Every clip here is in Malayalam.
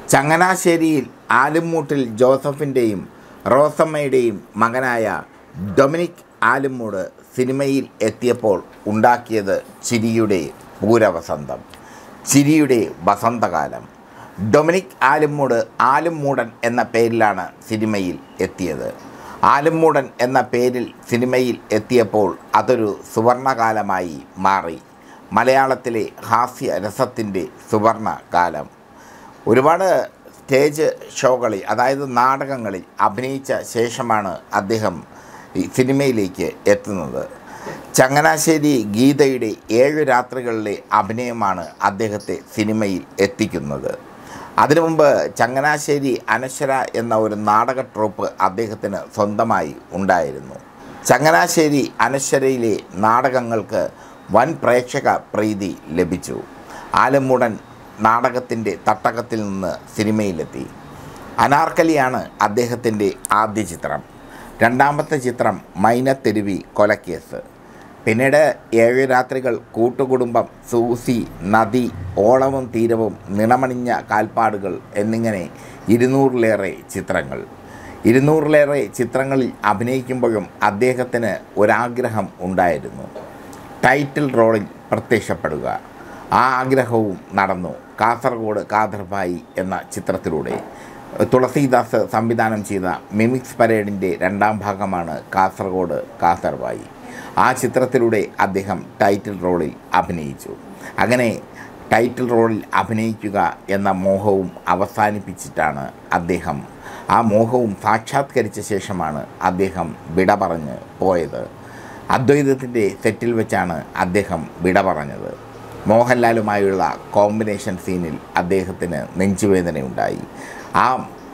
ചങ്ങനാശ്ശേരിയിൽ ആലുംമൂട്ടിൽ ജോസഫിൻ്റെയും റോസമ്മയുടെയും മകനായ ഡൊമിനിക് ആലുംമൂട് സിനിമയിൽ എത്തിയപ്പോൾ ഉണ്ടാക്കിയത് ചിരിയുടെ പൂരവസന്തം ചിരിയുടെ വസന്തകാലം ഡൊമിനിക് ആലുംമൂട് ആലുംമൂടൻ എന്ന പേരിലാണ് സിനിമയിൽ എത്തിയത് ആലുംമൂടൻ എന്ന പേരിൽ സിനിമയിൽ എത്തിയപ്പോൾ അതൊരു സുവർണകാലമായി മാറി മലയാളത്തിലെ ഹാസ്യ രസത്തിൻ്റെ സുവർണ കാലം ഒരുപാട് സ്റ്റേജ് ഷോകളിൽ അതായത് നാടകങ്ങളിൽ അഭിനയിച്ച ശേഷമാണ് അദ്ദേഹം ഈ സിനിമയിലേക്ക് എത്തുന്നത് ചങ്ങനാശ്ശേരി ഗീതയുടെ ഏഴ് രാത്രികളിലെ അഭിനയമാണ് അദ്ദേഹത്തെ സിനിമയിൽ എത്തിക്കുന്നത് അതിനു മുമ്പ് ചങ്ങനാശ്ശേരി അനശ്വര എന്ന ഒരു നാടക ട്രൂപ്പ് അദ്ദേഹത്തിന് സ്വന്തമായി ഉണ്ടായിരുന്നു ചങ്ങനാശ്ശേരി അനശ്വരയിലെ നാടകങ്ങൾക്ക് വൻ പ്രേക്ഷക പ്രീതി ലഭിച്ചു ആലമ്മൂടൻ നാടകത്തിൻ്റെ തട്ടകത്തിൽ നിന്ന് സിനിമയിലെത്തി അനാർക്കലിയാണ് അദ്ദേഹത്തിൻ്റെ ആദ്യ ചിത്രം രണ്ടാമത്തെ ചിത്രം മൈനത്തെരുവി കൊലക്കേസ് പിന്നീട് ഏഴ് രാത്രികൾ കൂട്ടുകുടുംബം സൂസി നദി ഓളവും തീരവും നിണമണിഞ്ഞ കാൽപ്പാടുകൾ എന്നിങ്ങനെ ഇരുന്നൂറിലേറെ ചിത്രങ്ങൾ ഇരുന്നൂറിലേറെ ചിത്രങ്ങളിൽ അഭിനയിക്കുമ്പോഴും അദ്ദേഹത്തിന് ഒരാഗ്രഹം ഉണ്ടായിരുന്നു ടൈറ്റിൽ റോളിൽ പ്രത്യക്ഷപ്പെടുക ആ ആഗ്രഹവും നടന്നു കാസർഗോഡ് കാദർഭായി എന്ന ചിത്രത്തിലൂടെ തുളസീദാസ് സംവിധാനം ചെയ്ത മിമിക്സ് പരേഡിൻ്റെ രണ്ടാം ഭാഗമാണ് കാസർഗോഡ് കാസർഭായി ആ ചിത്രത്തിലൂടെ അദ്ദേഹം ടൈറ്റിൽ റോളിൽ അഭിനയിച്ചു അങ്ങനെ ടൈറ്റിൽ റോളിൽ അഭിനയിക്കുക എന്ന മോഹവും അവസാനിപ്പിച്ചിട്ടാണ് അദ്ദേഹം ആ മോഹവും സാക്ഷാത്കരിച്ച ശേഷമാണ് അദ്ദേഹം വിട പറഞ്ഞ് പോയത് അദ്വൈതത്തിൻ്റെ സെറ്റിൽ വെച്ചാണ് അദ്ദേഹം വിട പറഞ്ഞത് മോഹൻലാലുമായുള്ള കോമ്പിനേഷൻ സീനിൽ അദ്ദേഹത്തിന് നെഞ്ചുവേദനയുണ്ടായി ആ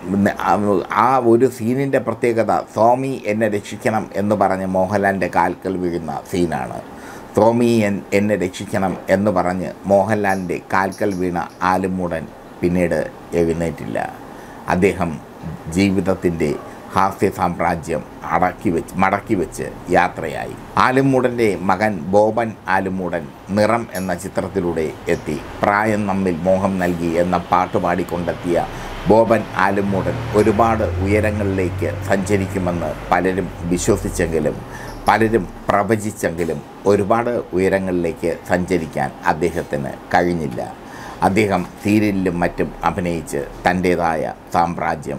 ആ ഒരു സീനിൻ്റെ പ്രത്യേകത സ്വാമി എന്നെ രക്ഷിക്കണം എന്ന് പറഞ്ഞ് മോഹൻലാലിൻ്റെ കാൽക്കൽ വീഴുന്ന സീനാണ് സ്വാമി എൻ എന്നെ രക്ഷിക്കണം എന്ന് പറഞ്ഞ് മോഹൻലാലിൻ്റെ കാൽക്കൽ വീണ ആലുമൂടൻ പിന്നീട് എഴുന്നേറ്റില്ല അദ്ദേഹം ജീവിതത്തിൻ്റെ ഹാസ്യ സാമ്രാജ്യം അടക്കി വെച്ച് മടക്കി വെച്ച് യാത്രയായി ആലുമൂടൻ്റെ മകൻ ബോബൻ ആലുമൂടൻ നിറം എന്ന ചിത്രത്തിലൂടെ എത്തി പ്രായം നമ്മിൽ മോഹം നൽകി എന്ന പാട്ട് പാടിക്കൊണ്ടെത്തിയ ബോബൻ ആലുമൂടൻ ഒരുപാട് ഉയരങ്ങളിലേക്ക് സഞ്ചരിക്കുമെന്ന് പലരും വിശ്വസിച്ചെങ്കിലും പലരും പ്രവചിച്ചെങ്കിലും ഒരുപാട് ഉയരങ്ങളിലേക്ക് സഞ്ചരിക്കാൻ അദ്ദേഹത്തിന് കഴിഞ്ഞില്ല അദ്ദേഹം സീരിയലിലും മറ്റും അഭിനയിച്ച് തൻ്റേതായ സാമ്രാജ്യം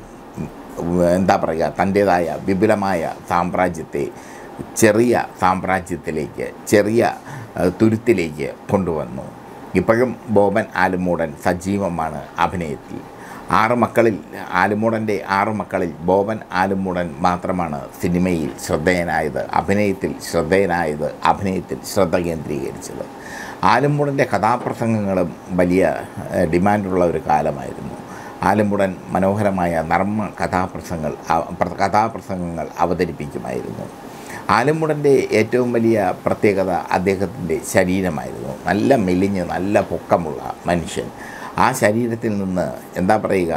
എന്താ പറയുക തൻ്റേതായ വിപുലമായ സാമ്രാജ്യത്തെ ചെറിയ സാമ്രാജ്യത്തിലേക്ക് ചെറിയ ഏഹ്, തുരുത്തിലേക്ക് കൊണ്ടുവന്നു ഇപ്പോഴും ബോബൻ ആലുമൂടൻ സജീവമാണ് അഭിനയത്തിൽ ആറ് മക്കളിൽ ആലുമൂടൻ്റെ ആറ് മക്കളിൽ ബോബൻ ആലുമൂടൻ മാത്രമാണ് സിനിമയിൽ ശ്രദ്ധേയനായത് അഭിനയത്തിൽ ശ്രദ്ധേയനായത് അഭിനയത്തിൽ ശ്രദ്ധ കേന്ദ്രീകരിച്ചത് ആലുമൂടൻ്റെ കഥാപ്രസംഗങ്ങളും വലിയ ഏഹ്, ഡിമാൻഡുള്ള ഒരു കാലമായിരുന്നു ആലമ്പുടൻ മനോഹരമായ നർമ്മ കഥാപ്രസംഗങ്ങൾ അ- പ്ര- കഥാപ്രസംഗങ്ങൾ അവതരിപ്പിക്കുമായിരുന്നു ആലമ്പുടൻ്റെ ഏറ്റവും വലിയ പ്രത്യേകത അദ്ദേഹത്തിൻ്റെ ശരീരമായിരുന്നു നല്ല മെലിഞ്ഞ് നല്ല പൊക്കമുള്ള മനുഷ്യൻ ആ ശരീരത്തിൽ നിന്ന് എന്താ പറയുക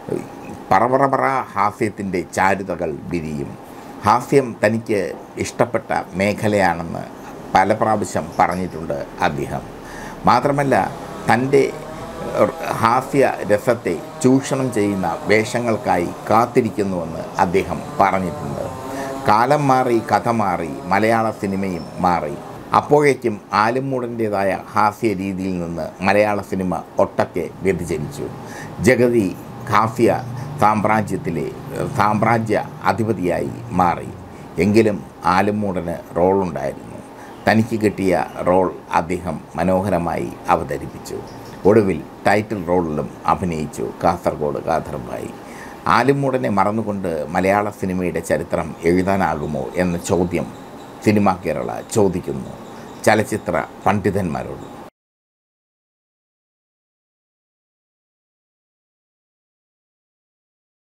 പറപറപറ ഹാസ്യത്തിൻ്റെ ചാരുതകൾ വിരിയും ഹാസ്യം തനിക്ക് ഇഷ്ടപ്പെട്ട മേഖലയാണെന്ന് പല പ്രാവശ്യം പറഞ്ഞിട്ടുണ്ട് അദ്ദേഹം മാത്രമല്ല തൻ്റെ ഹാസ്യ രസത്തെ ചൂഷണം ചെയ്യുന്ന വേഷങ്ങൾക്കായി കാത്തിരിക്കുന്നുവെന്ന് അദ്ദേഹം പറഞ്ഞിട്ടുണ്ട് കാലം മാറി കഥ മാറി മലയാള സിനിമയും മാറി അപ്പോഴേക്കും ആലുമൂടൻ്റേതായ ഹാസ്യ രീതിയിൽ നിന്ന് മലയാള സിനിമ ഒട്ടൊക്കെ വ്യതിചലിച്ചു ജഗതി ഹാസ്യ സാമ്രാജ്യത്തിലെ ഏഹ്, സാമ്രാജ്യ അധിപതിയായി മാറി എങ്കിലും ആലുമൂടന് റോളുണ്ടായിരുന്നു തനിക്ക് കിട്ടിയ റോൾ അദ്ദേഹം മനോഹരമായി അവതരിപ്പിച്ചു ഒടുവിൽ ടൈറ്റിൽ റോളിലും അഭിനയിച്ചു കാസർഗോഡ് കാഥർഭായി ആലുമൂടനെ മറന്നുകൊണ്ട് മലയാള സിനിമയുടെ ചരിത്രം എഴുതാനാകുമോ എന്ന ചോദ്യം സിനിമ കേരള ചോദിക്കുന്നു ചലച്ചിത്ര പണ്ഡിതന്മാരോട്